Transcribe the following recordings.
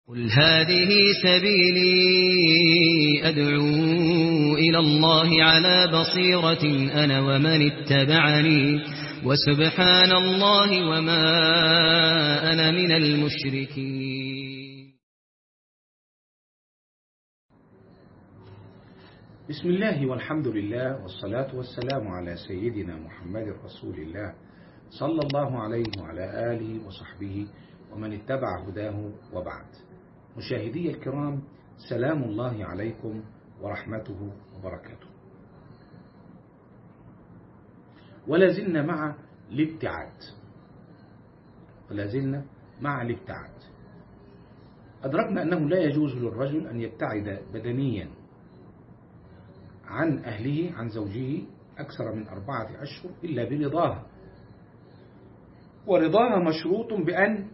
قل هذه سبيلي أدعو إلى الله على بصيرة أنا ومن اتبعني وسبحان الله وما أنا من المشركين بسم الله والحمد لله والصلاة والسلام على سيدنا محمد رسول الله صلى الله عليه وعلى آله وصحبه ومن اتبع هداه وبعد مشاهدي الكرام سلام الله عليكم ورحمته وبركاته ولا زلنا مع الابتعاد ولا زلنا مع الابتعاد أدركنا أنه لا يجوز للرجل أن يبتعد بدنيا عن أهله عن زوجه أكثر من أربعة أشهر إلا برضاها ورضاها مشروط بأن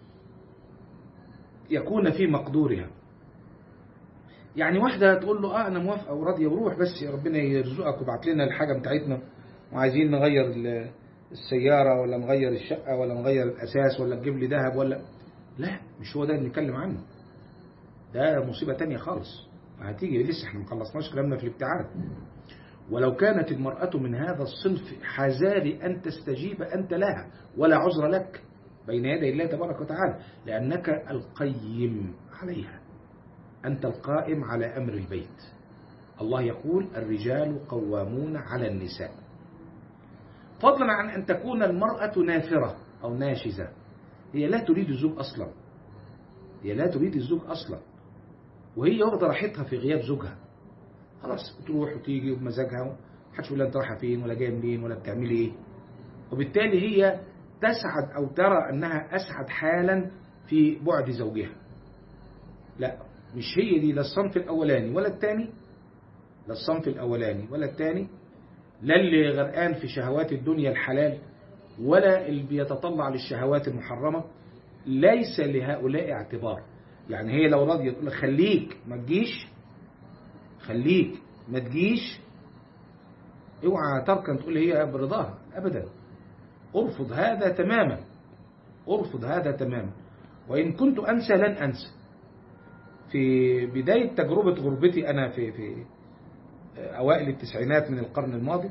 يكون في مقدورها يعني واحدة تقول له اه انا موافقة وراضية وروح بس ربنا يرزقك وبعت لنا الحاجة بتاعتنا وعايزين نغير السيارة ولا نغير الشقة ولا نغير الاساس ولا تجيب لي ذهب ولا لا مش هو ده اللي نتكلم عنه ده مصيبة تانية خالص هتيجي لسه احنا مخلصناش كلامنا في الابتعاد ولو كانت المرأة من هذا الصنف حذاري أن تستجيب أنت لها ولا عذر لك بين يدي الله تبارك وتعالى لأنك القيم عليها أنت القائم على أمر البيت الله يقول الرجال قوامون على النساء فضلا عن أن تكون المرأة نافرة أو ناشزة هي لا تريد الزوج أصلا هي لا تريد الزوج أصلا وهي واخدة راحتها في غياب زوجها خلاص بتروح وتيجي بمزاجها محدش يقول لها انت رايحه فين ولا جايه منين ولا بتعملي ايه وبالتالي هي تسعد أو ترى أنها أسعد حالا في بعد زوجها لا مش هي دي لا الصنف الأولاني ولا الثاني لا الصنف الأولاني ولا الثاني لا اللي غرقان في شهوات الدنيا الحلال ولا اللي بيتطلع للشهوات المحرمة ليس لهؤلاء اعتبار يعني هي لو راضية تقول خليك ما تجيش خليك ما تجيش اوعى تركن تقول هي برضاها أبدا أرفض هذا تماما أرفض هذا تماما وإن كنت أنسى لن أنسى في بداية تجربة غربتي أنا في في أوائل التسعينات من القرن الماضي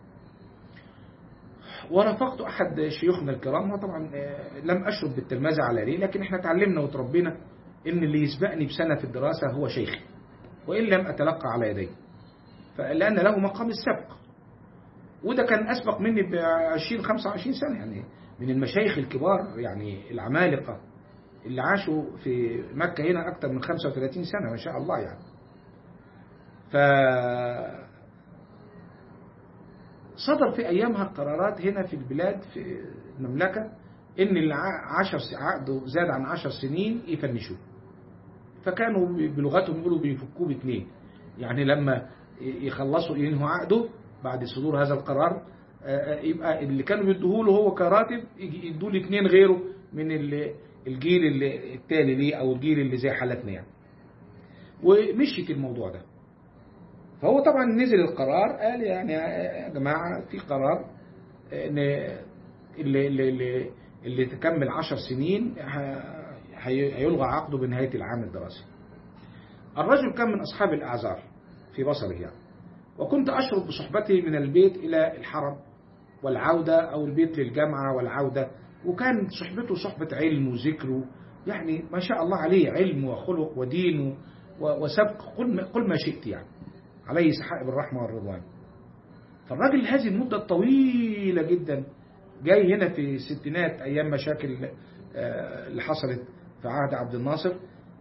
ورافقت أحد شيوخنا الكرام وطبعا لم أشرب بالتلمذة على ليه لكن احنا تعلمنا وتربينا إن اللي يسبقني بسنة في الدراسة هو شيخي وإن لم أتلقى على يديه فلأن له مقام السبق وده كان أسبق مني ب 20 25 سنة يعني من المشايخ الكبار يعني العمالقة اللي عاشوا في مكة هنا أكثر من 35 سنة ما شاء الله يعني ف صدر في أيامها قرارات هنا في البلاد في المملكة إن اللي عشر عقده زاد عن 10 سنين يفنشوه فكانوا بلغتهم يقولوا بيفكوه باثنين يعني لما يخلصوا ينهوا عقده بعد صدور هذا القرار يبقى اللي كانوا بيدوه له هو كراتب يدوا له اثنين غيره من الجيل اللي التالي ليه او الجيل اللي زي حالتنا يعني ومشيت الموضوع ده فهو طبعا نزل القرار قال يعني يا جماعه في قرار ان اللي اللي اللي, اللي تكمل 10 سنين هيلغى عقده بنهايه العام الدراسي الرجل كان من اصحاب الاعذار في بصره يعني وكنت أشرب بصحبته من البيت إلى الحرم والعودة أو البيت للجامعة والعودة وكان صحبته صحبة علم وذكر يعني ما شاء الله عليه علم وخلق ودين وسبق قل ما, قل ما شئت يعني عليه سحائب الرحمة والرضوان فالراجل هذه المدة الطويلة جدا جاي هنا في الستينات أيام مشاكل اللي حصلت في عهد عبد الناصر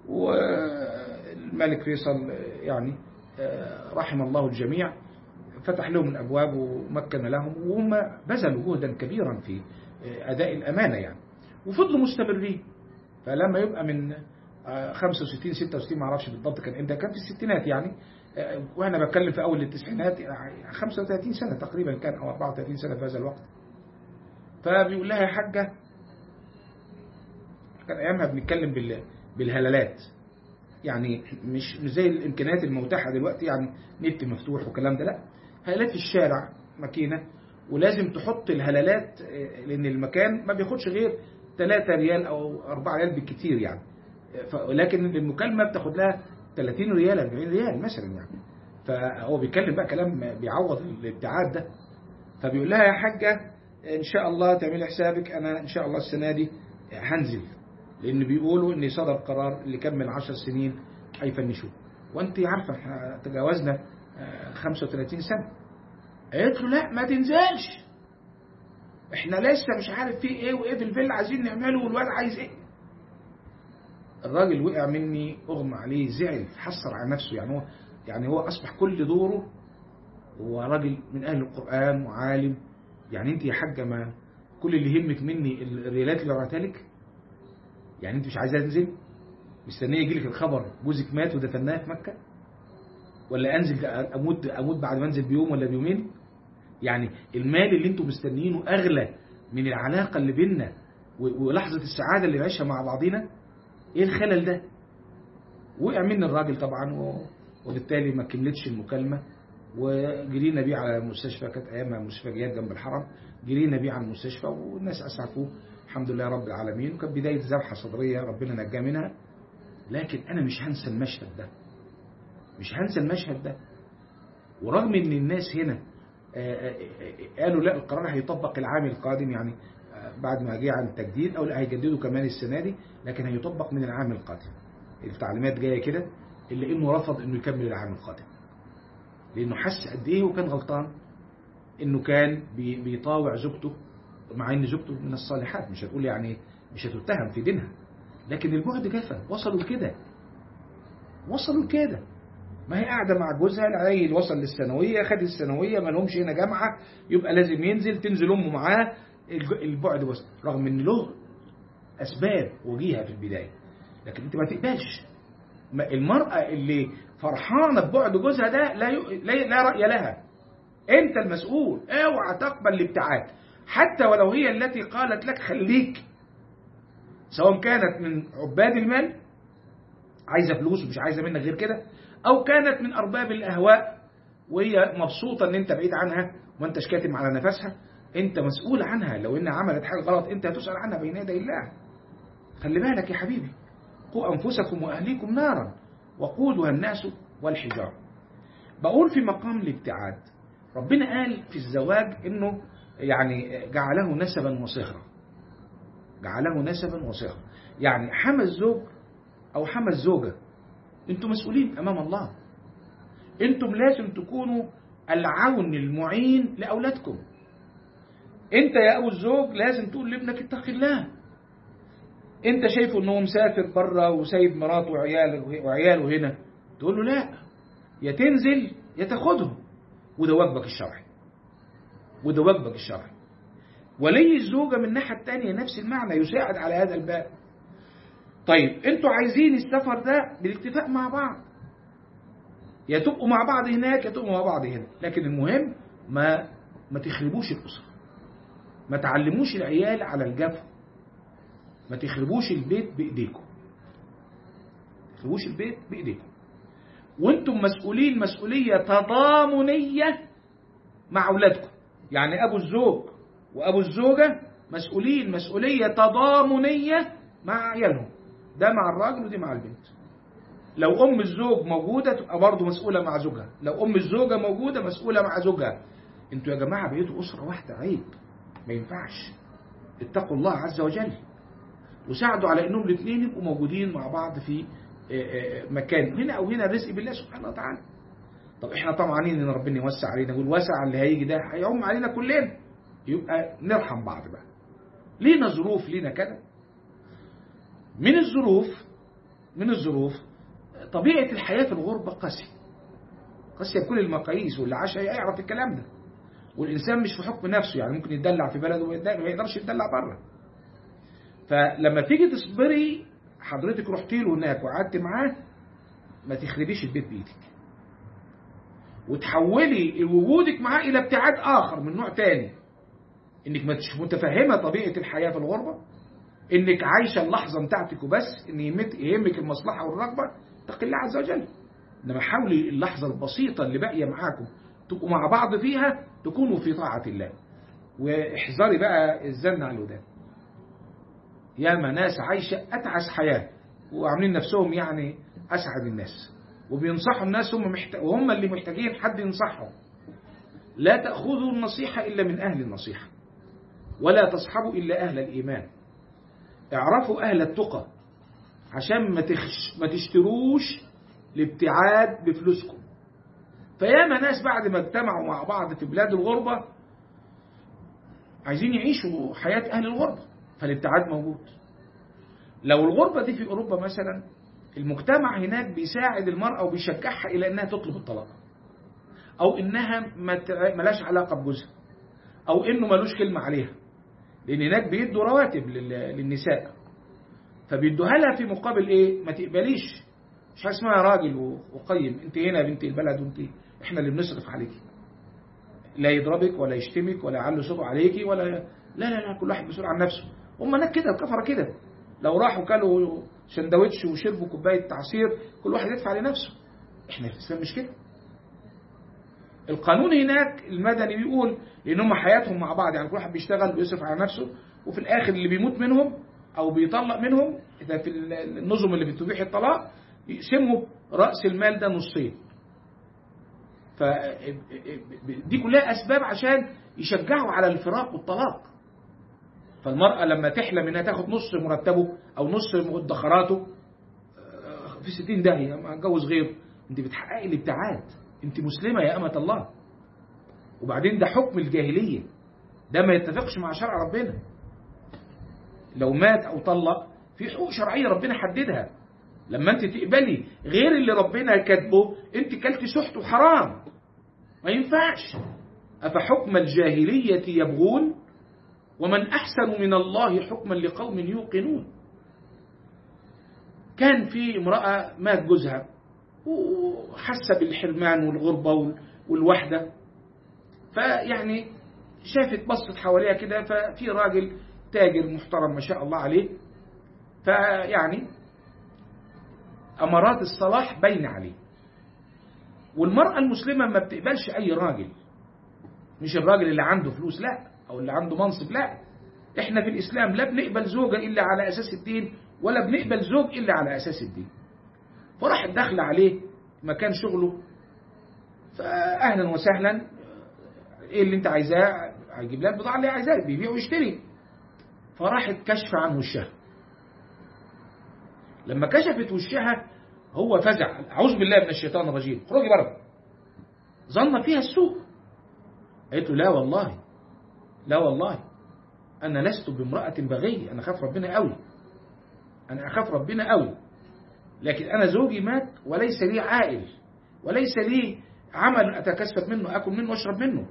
والملك فيصل يعني رحم الله الجميع فتح لهم الأبواب ومكن لهم وهم بذلوا جهدا كبيرا في أداء الأمانة يعني وفضلوا مستمرين فلما يبقى من 65 66 ما اعرفش بالضبط كان امتى كان في الستينات يعني وانا بتكلم في اول التسعينات 35 سنه تقريبا كان او 34 سنه في هذا الوقت فبيقول لها يا حاجه كان ايامها بنتكلم بالهلالات يعني مش مش زي الامكانيات المتاحه دلوقتي يعني نت مفتوح والكلام ده لا هلالات في الشارع ماكينه ولازم تحط الهلالات لان المكان ما بياخدش غير 3 ريال او 4 ريال بالكتير يعني لكن المكالمة بتاخد لها 30 ريال 40 ريال مثلا يعني فهو بيتكلم بقى كلام بيعوض الابتعاد ده فبيقول لها يا حاجة ان شاء الله تعملي حسابك انا ان شاء الله السنة دي هنزل لان بيقولوا ان صدر قرار اللي كمل 10 سنين هيفنشوه وانت عارفة تجاوزنا 35 سنة قالت له لا ما تنزلش احنا لسه مش عارف في ايه وايه في الفيلا عايزين نعمله والواد عايز ايه الراجل وقع مني اغمى عليه زعل حسر على نفسه يعني هو يعني هو اصبح كل دوره هو راجل من اهل القران وعالم يعني انت يا حاجه ما كل اللي يهمك مني الريالات اللي بعتها لك يعني انت مش عايزه تنزل مستنيه يجي لك الخبر جوزك مات ودفناه في مكه ولا انزل اموت اموت بعد ما انزل بيوم ولا بيومين يعني المال اللي انتم مستنيينه اغلى من العلاقه اللي بيننا ولحظه السعاده اللي نعيشها مع بعضينا ايه الخلل ده وقع مني الراجل طبعا وبالتالي ما كملتش المكالمه وجرينا بيه على المستشفى كانت ايامها مستشفى جنب الحرم جرينا بيه على المستشفى والناس اسعفوه الحمد لله رب العالمين وكانت بدايه ذبحه صدريه ربنا نجاه منها لكن انا مش هنسى المشهد ده مش هنسى المشهد ده ورغم ان الناس هنا قالوا لا القرار هيطبق العام القادم يعني بعد ما جه عن التجديد او لا هيجددوا كمان السنه دي لكن هيطبق من العام القادم التعليمات جايه كده الا انه رفض انه يكمل العام القادم لانه حس قد ايه وكان غلطان انه كان بيطاوع زوجته مع ان زوجته من الصالحات مش هتقول يعني مش هتتهم في دينها لكن البعد جفا وصلوا لكده وصلوا لكده ما هي قاعدة مع جوزها العيل وصل للثانوية خد الثانوية ما لهمش هنا جامعة يبقى لازم ينزل تنزل أمه معاه البعد وصل رغم ان له أسباب وجيهة في البداية لكن انت ما تقبلش المرأة اللي فرحانة ببعد جوزها ده لا, ي... لا رأي لها انت المسؤول اوعى تقبل الابتعاد حتى ولو هي التي قالت لك خليك سواء كانت من عباد المال عايزة فلوس ومش عايزة منك غير كده أو كانت من أرباب الأهواء وهي مبسوطة إن أنت بعيد عنها وما أنتش كاتم على نفسها أنت مسؤول عنها لو إنها عملت حاجة غلط أنت هتسأل عنها بين يدي الله خلي بالك يا حبيبي قوا أنفسكم وأهليكم نارا وقودها الناس والحجار بقول في مقام الابتعاد ربنا قال في الزواج إنه يعني جعله نسبا وصهرا جعله نسبا وصهرا يعني حمى الزوج أو حمى الزوجة انتم مسؤولين امام الله انتم لازم تكونوا العون المعين لاولادكم انت يا ابو الزوج لازم تقول لابنك اتق الله انت شايفه ان هو مسافر بره وسايب مراته وعياله وعياله هنا تقول له لا يا تنزل يا تاخدهم وده واجبك الشرعي وده واجبك الشرعي ولي الزوجه من الناحيه الثانيه نفس المعنى يساعد على هذا الباب طيب انتوا عايزين السفر ده بالاتفاق مع بعض يا تبقوا مع بعض هناك يا تبقوا مع بعض هنا لكن المهم ما ما تخربوش الأسرة ما تعلموش العيال على الجفا ما تخربوش البيت بإيديكم تخربوش البيت بإيديكم وانتم مسؤولين مسؤولية تضامنية مع أولادكم يعني أبو الزوج وأبو الزوجة مسؤولين مسؤولية تضامنية مع عيالهم ده مع الراجل ودي مع البنت لو أم الزوج موجودة تبقى برضه مسؤولة مع زوجها لو أم الزوجة موجودة مسؤولة مع زوجها انتوا يا جماعة بقيتوا أسرة واحدة عيب ما ينفعش اتقوا الله عز وجل وساعدوا على انهم الاثنين يبقوا موجودين مع بعض في مكان هنا او هنا الرزق بالله سبحانه وتعالى طب احنا طمعانين ان ربنا يوسع علينا والوسع اللي هيجي ده هيعم علينا كلنا يبقى نرحم بعض بقى لينا ظروف لينا كده من الظروف من الظروف طبيعة الحياة في الغربة قاسية قاسية بكل المقاييس واللي عاش يعرف الكلام ده والإنسان مش في حكم نفسه يعني ممكن يتدلع في بلده وما يقدرش يتدلع بره فلما تيجي تصبري حضرتك رحتي له هناك وقعدت معاه ما تخربيش البيت بإيدك وتحولي وجودك معاه إلى ابتعاد آخر من نوع تاني إنك ما تش متفهمة طبيعة الحياة في الغربة إنك عايشة اللحظة بتاعتك وبس إن يهمك المصلحة والرغبة اتق الله عز وجل إنما حاولي اللحظة البسيطة اللي باقية معاكم تبقوا مع بعض فيها تكونوا في طاعة الله واحذري بقى الزن على الودان ياما ناس عايشة أتعس حياة وعاملين نفسهم يعني أسعد الناس وبينصحوا الناس هم محت... وهم اللي محتاجين حد ينصحهم لا تأخذوا النصيحة إلا من أهل النصيحة ولا تصحبوا إلا أهل الإيمان اعرفوا أهل التقى عشان ما, تخش... ما تشتروش الابتعاد بفلوسكم فياما ناس بعد ما اجتمعوا مع بعض في بلاد الغربة عايزين يعيشوا حياة أهل الغربة فالابتعاد موجود لو الغربة دي في أوروبا مثلا المجتمع هناك بيساعد المرأة وبيشجعها إلى أنها تطلب الطلاق أو إنها ملاش علاقة بجوزها أو إنه ملوش كلمة عليها لأن هناك بيدوا رواتب للنساء فبيدوها لها في مقابل إيه ما تقبليش مش حاجة اسمها راجل وقيم أنت هنا بنت البلد وأنت إحنا اللي بنصرف عليكي لا يضربك ولا يشتمك ولا يعلي صوته عليكي ولا لا لا لا كل واحد مسؤول عن نفسه هم هناك كده الكفره كده لو راحوا كلوا سندوتش وشربوا كوبايه عصير كل واحد يدفع لنفسه احنا في الاسلام مش كده القانون هناك المدني بيقول ان هم حياتهم مع بعض يعني كل واحد بيشتغل بيصرف على نفسه وفي الاخر اللي بيموت منهم او بيطلق منهم اذا في النظم اللي بتبيح الطلاق يقسموا راس المال ده نصين ف دي كلها اسباب عشان يشجعوا على الفراق والطلاق فالمرأة لما تحلم انها تاخد نص مرتبه او نص مدخراته في ستين داهية ما اتجوز غيره انت بتحققي الابتعاد انت مسلمة يا أمة الله وبعدين ده حكم الجاهلية ده ما يتفقش مع شرع ربنا لو مات او طلق في حقوق شرعية ربنا حددها لما انت تقبلي غير اللي ربنا كاتبه انت كلتي سحت وحرام ما ينفعش أفحكم الجاهلية يبغون ومن أحسن من الله حكما لقوم يوقنون كان في امرأة مات جوزها وحس بالحرمان والغربة والوحدة فيعني شافت بصت حواليها كده ففي راجل تاجر محترم ما شاء الله عليه فيعني أمارات الصلاح بين عليه والمرأة المسلمة ما بتقبلش أي راجل مش الراجل اللي عنده فلوس لا أو اللي عنده منصب لا احنا في الإسلام لا بنقبل زوجة إلا على أساس الدين ولا بنقبل زوج إلا على أساس الدين فراحت داخلة عليه مكان شغله فأهلا وسهلا إيه اللي أنت عايزاه هيجيب لها البضاعة اللي عايزاها بيبيع ويشتري فراحت كشف عن وشها لما كشفت وشها هو فزع أعوذ بالله من الشيطان الرجيم خرجي بره ظن فيها السوء قالت له لا والله لا والله أنا لست بامرأة بغية أنا أخاف ربنا قوي أنا أخاف ربنا قوي لكن أنا زوجي مات وليس لي عائل وليس لي عمل أتكسب منه أكل منه وأشرب منه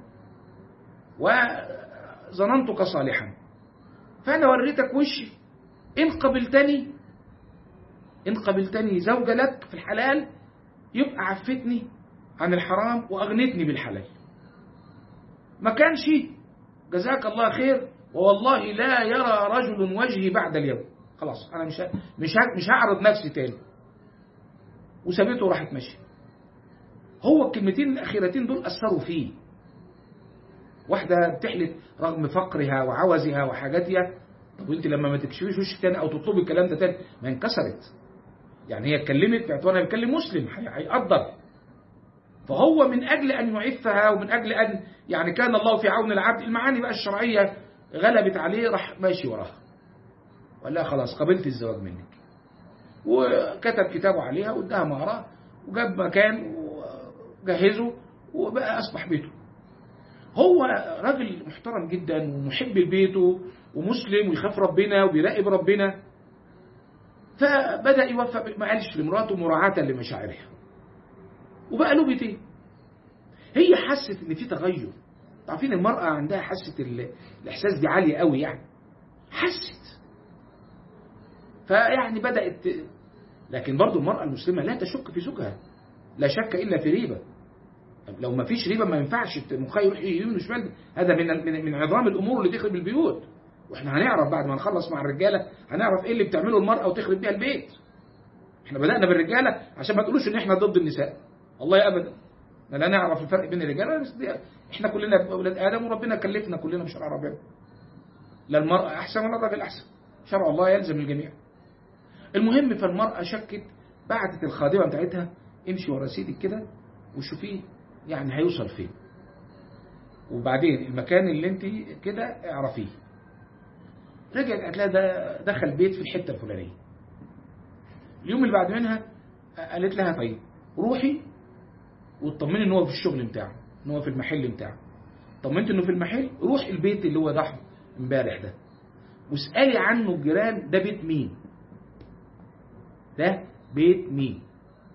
وظننتك صالحا فأنا وريتك وشي إن قبلتني إن قبلتني زوجة لك في الحلال يبقى عفتني عن الحرام وأغنتني بالحلال ما كانش جزاك الله خير ووالله لا يرى رجل وجهي بعد اليوم خلاص أنا مش مش مش هعرض نفسي تاني وسابته وراحت ماشيه هو الكلمتين الأخيرتين دول أثروا فيه واحدة بتحلف رغم فقرها وعوزها وحاجاتها طب وانت لما ما تكشفيش وشك تاني او تطلبي الكلام ده تاني ما انكسرت يعني هي اتكلمت باعتبارها بتكلم مسلم هيقدر فهو من اجل ان يعفها ومن اجل ان يعني كان الله في عون العبد المعاني بقى الشرعيه غلبت عليه راح ماشي وراها وقال لها خلاص قبلت الزواج منك وكتب كتابه عليها واداها مهرها وجاب مكان وجهزه وبقى اصبح بيته هو راجل محترم جدا ومحب لبيته ومسلم ويخاف ربنا وبيراقب ربنا فبدأ يوفق ما قالش لمراته مراعاة لمشاعرها وبقى له بيتين هي حست ان في تغير عارفين المرأة عندها حاسة الإحساس دي عالية قوي يعني حست فيعني بدأت لكن برضو المرأة المسلمة لا تشك في زوجها لا شك إلا في ريبة لو ما فيش ريبة ما ينفعش المخيل يروح يمين وشمال هذا من من من عظام الأمور اللي تخرب البيوت واحنا هنعرف بعد ما نخلص مع الرجالة هنعرف ايه اللي بتعمله المرأة وتخرب بيها البيت احنا بدأنا بالرجالة عشان ما تقولوش ان احنا ضد النساء والله ابدا لا نعرف الفرق بين الرجال احنا كلنا اولاد ادم وربنا كلفنا كلنا بشرع ربنا لا المرأة احسن ولا الراجل احسن شرع الله يلزم الجميع المهم فالمرأة شكت بعتت الخادمة بتاعتها امشي ورا سيدك كده وشوفيه يعني هيوصل فين وبعدين المكان اللي انت كده اعرفيه رجعت قالت لها ده دخل بيت في الحتة الفلانية اليوم اللي بعد منها قالت لها طيب روحي واطمني ان هو في الشغل بتاعه ان هو في المحل بتاعه طمنت انه في المحل روح البيت اللي هو راح امبارح ده واسالي عنه الجيران ده بيت مين ده بيت مين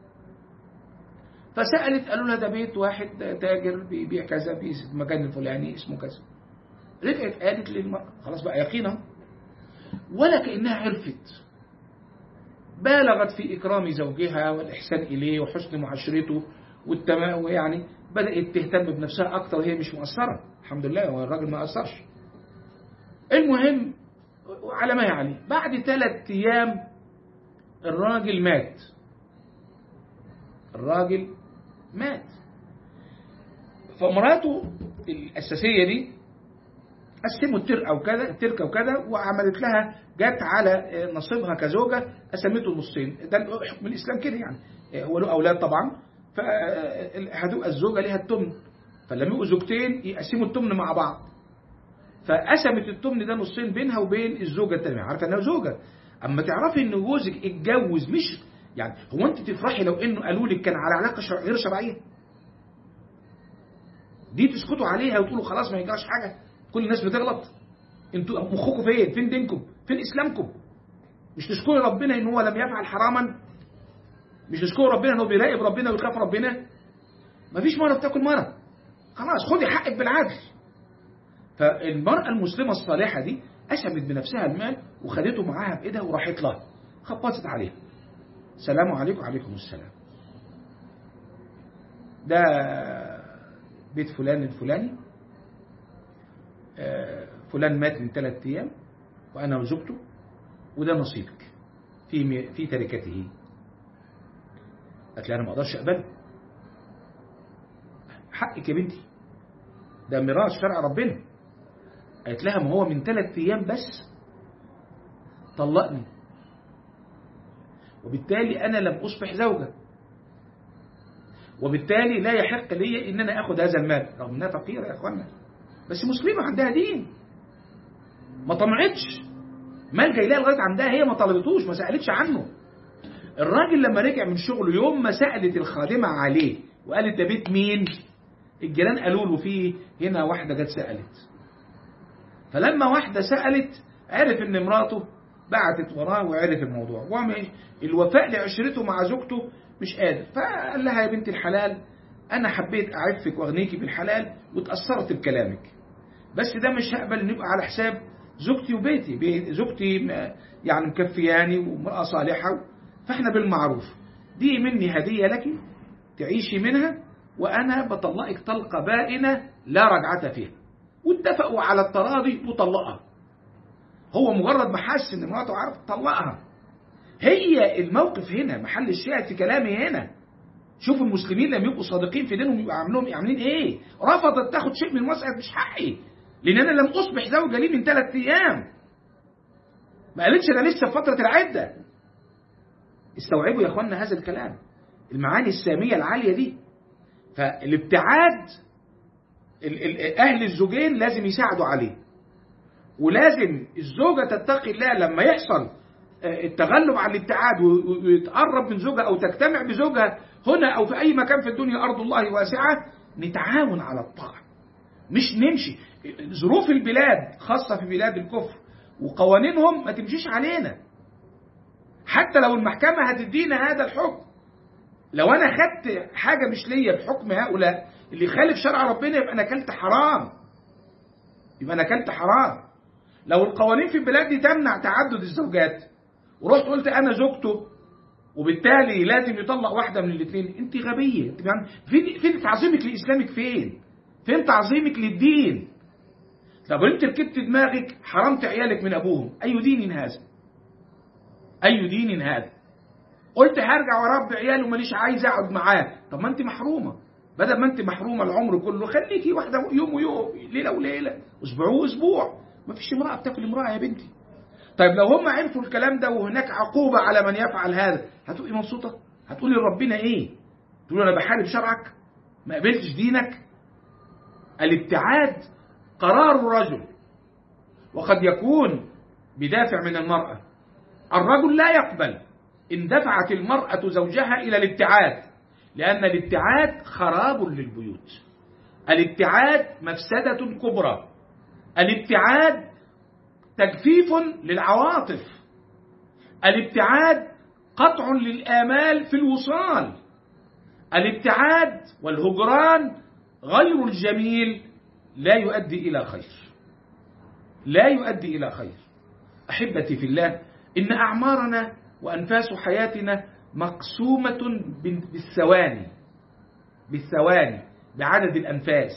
فسالت قالوا لها ده بيت واحد تاجر بيبيع كذا في المكان الفلاني اسمه كذا رجعت قالت للمرأة خلاص بقى يقينا ولا كأنها عرفت بالغت في إكرام زوجها والإحسان إليه وحسن معاشرته والتمام ويعني بدأت تهتم بنفسها أكتر وهي مش مؤثرة الحمد لله هو الراجل ما أثرش المهم على ما يعني بعد ثلاث أيام الراجل مات الراجل مات فمراته الأساسية دي قسموا التركة وكذا التركة وكذا وعملت لها جت على نصيبها كزوجة قسمته نصين ده حكم الإسلام كده يعني هو له أولاد طبعا فهتبقى الزوجة ليها التمن فلما يبقوا زوجتين يقسموا التمن مع بعض فقسمت التمن ده نصين بينها وبين الزوجة التانية عارفة انها زوجة اما تعرفي ان جوزك اتجوز مش يعني هو انت تفرحي لو انه قالوا لك كان على علاقة غير شرعية دي تسكتوا عليها وتقولوا خلاص ما يجراش حاجة كل الناس بتغلط انتوا مخكم فين فين دينكم فين اسلامكم مش تشكروا ربنا ان هو لم يفعل حراما مش تشكروا ربنا انه بيراقب ربنا ويخاف ربنا مفيش مرة بتاكل مرة خلاص خدي حقك بالعدل فالمرأة المسلمة الصالحة دي قسمت بنفسها المال وخدته معاها بإيدها وراحت لها خبطت عليها سلام عليكم وعليكم السلام ده بيت فلان الفلاني فلان مات من ثلاثة أيام وأنا وزوجته وده نصيبك في في تركته قالت لي أنا ما أقدرش أقبله حقك يا بنتي ده ميراث شرع ربنا قالت لها ما هو من ثلاث أيام بس طلقني وبالتالي أنا لم أصبح زوجة وبالتالي لا يحق لي إن أنا أخذ هذا المال رغم أنها فقيرة يا أخوانا بس مسلمة عندها دين ما طمعتش مال جاي لها لغايه عندها هي ما طلبتوش ما سالتش عنه الراجل لما رجع من شغله يوم ما سالت الخادمه عليه وقالت ده بيت مين الجيران قالوا له فيه هنا واحده جت سالت فلما واحده سالت عرف ان مراته بعتت وراه وعرف الموضوع ومش الوفاء لعشرته مع زوجته مش قادر فقال لها يا بنت الحلال انا حبيت اعفك واغنيكي بالحلال وتاثرت بكلامك بس ده مش هقبل ان يبقى على حساب زوجتي وبيتي زوجتي يعني مكفياني وامرأة صالحة فاحنا بالمعروف دي مني هدية لك تعيشي منها وأنا بطلقك طلقة بائنة لا رجعة فيها واتفقوا على التراضي وطلقها هو مجرد ما حس ان مراته عرفت طلقها هي الموقف هنا محل الشاهد في كلامي هنا شوفوا المسلمين لما يبقوا صادقين في دينهم يبقوا عاملين عاملين ايه رفضت تاخد شيء من المسألة مش حقي لان انا لم اصبح زوجة لي من ثلاث ايام ما قالتش انا لسه في فترة العدة استوعبوا يا اخوانا هذا الكلام المعاني السامية العالية دي فالابتعاد اهل الزوجين لازم يساعدوا عليه ولازم الزوجة تتقي الله لما يحصل التغلب على الابتعاد ويتقرب من زوجها او تجتمع بزوجها هنا او في اي مكان في الدنيا ارض الله واسعة نتعاون على الطاعة مش نمشي ظروف البلاد خاصة في بلاد الكفر وقوانينهم ما تمشيش علينا حتى لو المحكمة هتدينا هذا الحكم لو انا خدت حاجة مش ليا بحكم هؤلاء اللي يخالف شرع ربنا يبقى انا اكلت حرام يبقى انا اكلت حرام لو القوانين في البلاد دي تمنع تعدد الزوجات ورحت قلت انا زوجته وبالتالي لازم يطلق واحدة من الاثنين انت غبية انت فين فين تعظيمك لاسلامك فين فين تعظيمك للدين طب انت ركبت دماغك حرمت عيالك من ابوهم اي دين هذا اي دين هذا قلت هرجع واربي عيالي وماليش عايز اقعد معاه طب ما انت محرومه بدل ما انت محرومه العمر كله خليكي واحده يوم ويوم ليله وليله اسبوع واسبوع ما فيش امراه بتاكل امراه يا بنتي طيب لو هم عرفوا الكلام ده وهناك عقوبة على من يفعل هذا هتبقي مبسوطة هتقولي لربنا ايه تقول انا بحارب شرعك ما قبلتش دينك الابتعاد قرار الرجل وقد يكون بدافع من المرأة الرجل لا يقبل إن دفعت المرأة زوجها إلى الابتعاد لأن الابتعاد خراب للبيوت الابتعاد مفسدة كبرى الابتعاد تجفيف للعواطف الابتعاد قطع للآمال في الوصال الابتعاد والهجران غير الجميل لا يؤدي إلى خير لا يؤدي إلى خير أحبتي في الله إن أعمارنا وأنفاس حياتنا مقسومة بالثواني بالثواني بعدد الأنفاس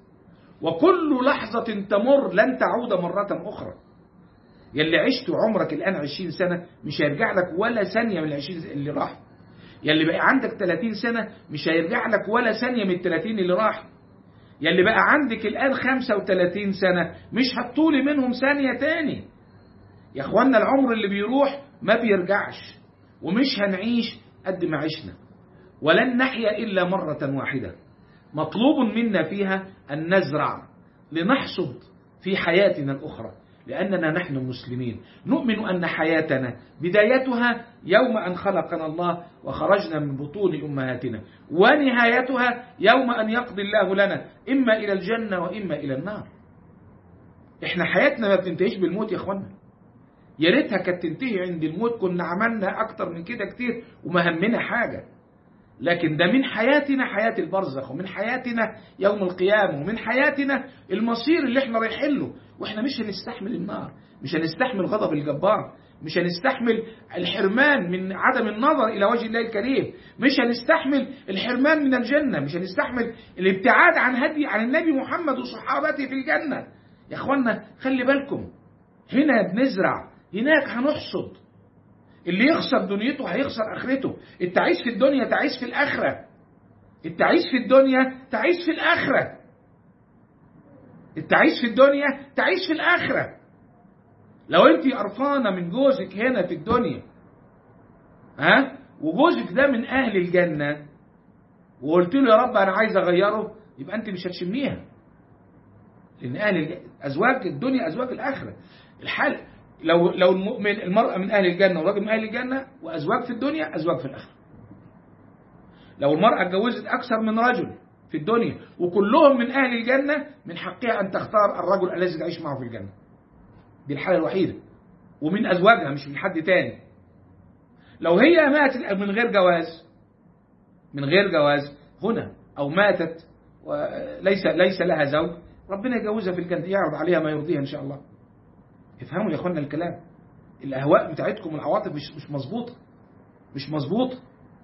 وكل لحظة تمر لن تعود مرة أخرى يلي عشت عمرك الآن عشرين سنة مش هيرجع لك ولا ثانية من العشرين اللي راح يلي بقى عندك 30 سنة مش هيرجع لك ولا ثانية من الثلاثين اللي راح يلي بقى عندك الآن 35 سنة مش هتطولي منهم ثانية تاني يا اخوانا العمر اللي بيروح ما بيرجعش ومش هنعيش قد ما عشنا ولن نحيا إلا مرة واحدة مطلوب منا فيها أن نزرع لنحصد في حياتنا الأخرى لأننا نحن مسلمين نؤمن أن حياتنا بدايتها يوم أن خلقنا الله وخرجنا من بطون أمهاتنا ونهايتها يوم أن يقضي الله لنا إما إلى الجنة وإما إلى النار إحنا حياتنا ما بتنتهيش بالموت يا أخوانا يا ريتها كانت تنتهي عند الموت كنا عملنا أكتر من كده كتير وما همنا حاجة لكن ده من حياتنا حياة البرزخ ومن حياتنا يوم القيامة ومن حياتنا المصير اللي احنا رايحين له واحنا مش هنستحمل النار مش هنستحمل غضب الجبار مش هنستحمل الحرمان من عدم النظر إلى وجه الله الكريم مش هنستحمل الحرمان من الجنة مش هنستحمل الابتعاد عن هدي عن النبي محمد وصحابته في الجنة يا اخوانا خلي بالكم هنا بنزرع هناك هنحصد اللي يخسر دنيته هيخسر اخرته التعيس في الدنيا تعيس في الاخره التعيس في الدنيا تعيس في الاخره التعيس في الدنيا تعيس في الاخره لو انت قرفانه من جوزك هنا في الدنيا ها وجوزك ده من اهل الجنه وقلت له يا رب انا عايز اغيره يبقى انت مش هتشميها لان اهل ازواج الدنيا ازواج الاخره الحال لو لو المؤمن المرأة من أهل الجنة والراجل من أهل الجنة وأزواج في الدنيا أزواج في الآخرة. لو المرأة اتجوزت أكثر من رجل في الدنيا وكلهم من أهل الجنة من حقها أن تختار الرجل الذي تعيش معه في الجنة. دي الحالة الوحيدة. ومن أزواجها مش من حد تاني. لو هي ماتت من غير جواز من غير جواز هنا أو ماتت وليس ليس لها زوج ربنا يجوزها في الجنة يعرض عليها ما يرضيها إن شاء الله. افهموا يا اخوانا الكلام الاهواء بتاعتكم العواطف مش مش مظبوطه مش مظبوطه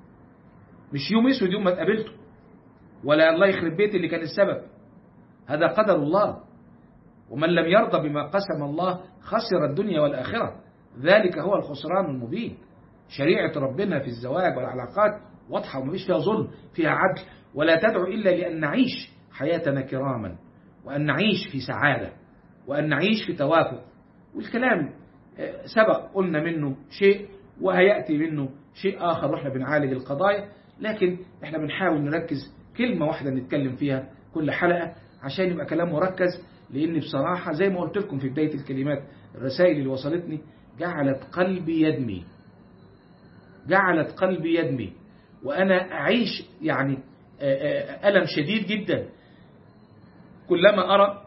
مش يوم اسود يوم ما اتقابلتوا ولا الله يخرب بيتي اللي كان السبب هذا قدر الله ومن لم يرضى بما قسم الله خسر الدنيا والآخرة ذلك هو الخسران المبين شريعة ربنا في الزواج والعلاقات واضحة ومفيش فيها ظلم فيها عدل ولا تدعو إلا لأن نعيش حياتنا كراما وأن نعيش في سعادة وأن نعيش في توافق والكلام سبق قلنا منه شيء وهيأتي منه شيء آخر وإحنا بنعالج القضايا لكن إحنا بنحاول نركز كلمة واحدة نتكلم فيها كل حلقة عشان يبقى كلام مركز لأن بصراحة زي ما قلت لكم في بداية الكلمات الرسائل اللي وصلتني جعلت قلبي يدمي جعلت قلبي يدمي وأنا أعيش يعني ألم شديد جدا كلما أرى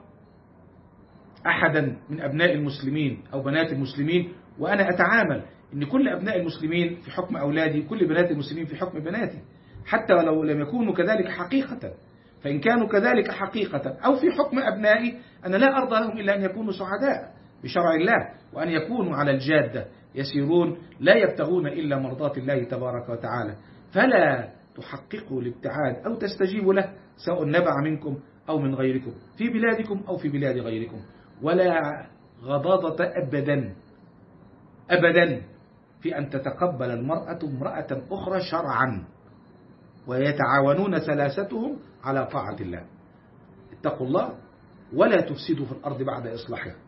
أحدا من أبناء المسلمين أو بنات المسلمين وأنا أتعامل أن كل أبناء المسلمين في حكم أولادي كل بنات المسلمين في حكم بناتي حتى ولو لم يكونوا كذلك حقيقة فإن كانوا كذلك حقيقة أو في حكم أبنائي أنا لا أرضى لهم إلا أن يكونوا سعداء بشرع الله وأن يكونوا على الجادة يسيرون لا يبتغون إلا مرضاة الله تبارك وتعالى فلا تحققوا الابتعاد أو تستجيبوا له سواء نبع منكم أو من غيركم في بلادكم أو في بلاد غيركم ولا غضاضة أبدا أبدا في أن تتقبل المرأة امرأة أخرى شرعا ويتعاونون ثلاثتهم على طاعة الله اتقوا الله ولا تفسدوا في الأرض بعد إصلاحها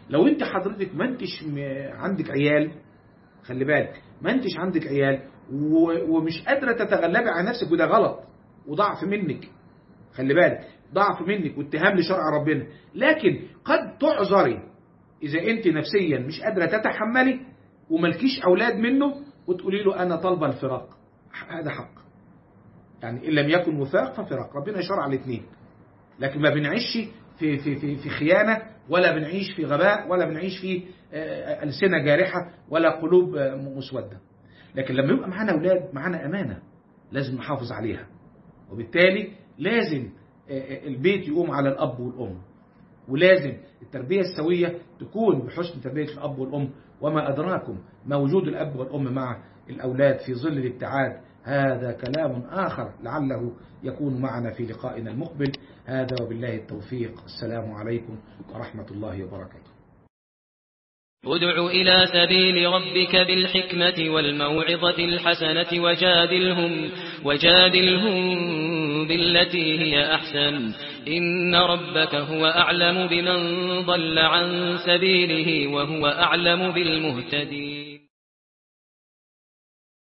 لو انت حضرتك ما انتش م- عندك عيال خلي بالك ما انتش عندك عيال و- ومش قادرة تتغلبي على نفسك وده غلط وضعف منك خلي بالك ضعف منك واتهام لشرع ربنا لكن قد تعذري إذا أنت نفسيا مش قادرة تتحملي وملكيش أولاد منه وتقولي له أنا طالبة الفراق هذا حق يعني إن لم يكن وثاق ففراق ربنا شرع الاثنين لكن ما بنعيش في في في في خيانة ولا بنعيش في غباء ولا بنعيش في آه، ألسنة جارحة ولا قلوب آه، مسودة لكن لما يبقى معانا أولاد معانا أمانة لازم نحافظ عليها وبالتالي لازم آه، آه، البيت يقوم على الأب والأم ولازم التربية السوية تكون بحسن تربية الأب والأم وما أدراكم ما وجود الأب والأم مع الأولاد في ظل الابتعاد هذا كلام آخر لعله يكون معنا في لقائنا المقبل هذا وبالله التوفيق السلام عليكم ورحمة الله وبركاته ادع إلى سبيل ربك بالحكمة والموعظة الحسنة وجادلهم, وجادلهم بالتي هي أحسن إن ربك هو أعلم بمن ضل عن سبيله وهو أعلم بالمهتدين